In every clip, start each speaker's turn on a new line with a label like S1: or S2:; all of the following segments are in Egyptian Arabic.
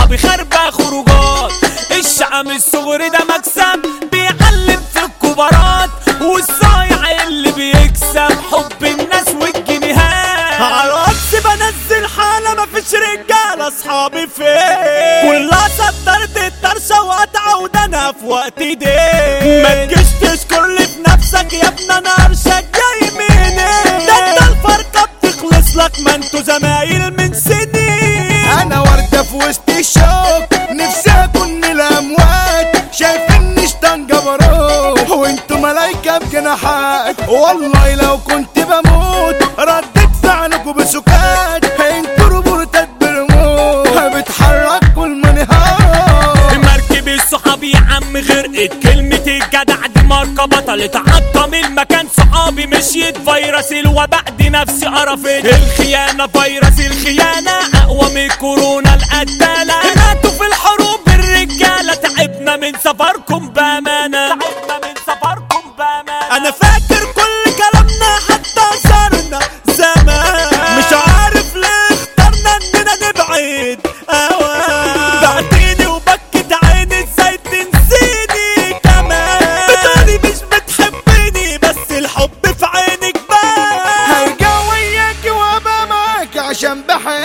S1: اصحابي خاربة خروجات الشقم الصغري ده مكسب بيعلم في الكبارات والصايع اللي بيكسب حب الناس والجنيهات
S2: على الواتس بنزل حالة مفيش رجالة اصحابي فين كلها صدرت الطرشة وقطعة ودنا في وقت دي ما تجيش تشكر لي في نفسك يا ابني انا ارشك جاي منين ده انت الفرقة بتخلص لك ما انتوا زمايل من سنين
S3: انا وردة في وسط الشوك نفسي اكون الاموات شايفيني شطان جبروت وانتوا ملايكة بجناحات والله لو كنت بموت ردت فعلكوا بسكات انتوا روبورتات برموت بتحركوا المنهار
S1: مركب الصحاب يا عم غرقت كلمة الجدع دي ماركة بطلت عطم المكان صحابي مشيت فيروس الوباء دي نفسي قرفت الخيانة فيروس الخيانة أقوى من كورونا القتالة ماتوا في الحروب الرجالة تعبنا من سفركم بأمانة تعبنا من سفركم بأمانة
S2: انا فاكر كل كلامنا حتى صارنا زمان مش عارف ليه اخترنا اننا نبعد اوان بعتيني وبكت عيني ازاي تنسيني كمان بتقولي مش بتحبني بس الحب في عينك بان
S3: هرجع وياكي وابقى معاكي عشان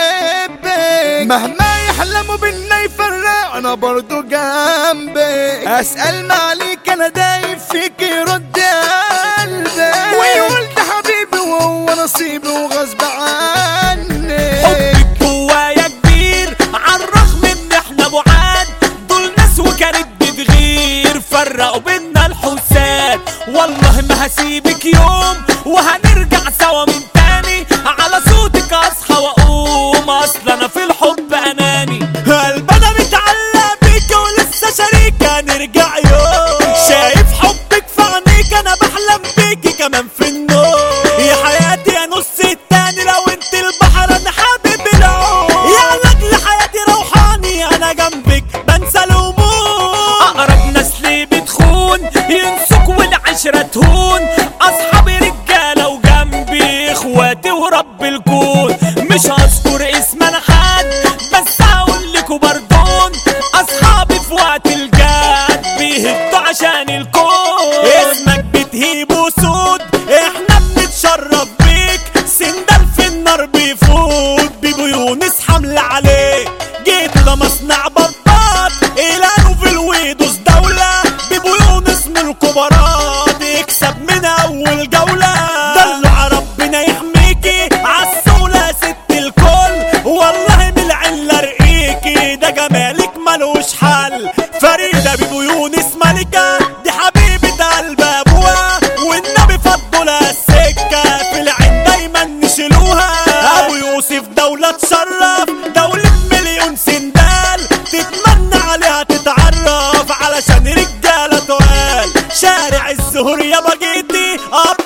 S3: بحبك مهما يحلموا بينا يفرقوا انا برضو جنبك اسال ما عليك انا دايب فيك يرد قلبك ويقول ده حبيبي وهو نصيبي وغصب عني
S1: حبك جوايا كبير عالرغم ان احنا بعاد دول ناس وكانت بتغير فرقوا بينا الحساد والله ما هسيبك يوم وهنرجع سوا من تاني على صوتك اصحى واقوم اصل انا في الحب اناني
S2: قلب انا متعلق بيك ولسه شريكة نرجع يوم شايف حبك في عينيك انا بحلم بيكي كمان في النوم يا حياتي يا نص التاني لو انت البحر انا حابب العوم يا لاجل حياتي روحاني انا جنبك بنسى الهموم
S1: اقرب ناس ليه بتخون ينسوك والعشرة تهون اصحابي رجالة وجنبي اخواتي ورب الكون مش هذكر اسم انا حد بس هقول لكوا بردون اصحابي في وقت الجد بيهدوا عشان الكون
S2: اسمك بتهيب وسود احنا بنتشرف بيك سندل في النار بيفوت بيبو يونس حمل عليك جيت لمصنع بطاط اعلانه في الويدوس دولة بيبو يونس من الكبارات يكسب من اول جولة دلع ربنا يحميكي عالسولة ست الكل والله من العلة رقيكي ده جمالك ملوش حل فريدة بيبو يونس ملكة دي حبيبة قلب ابوها والنبي فضوا لها السكة في العين دايما نشيلوها ابو يوسف دولة تشرف دولة مليون سندال تتمنى عليها تتعرف علشان رجالة تقال شارع الزهور يا بجيتي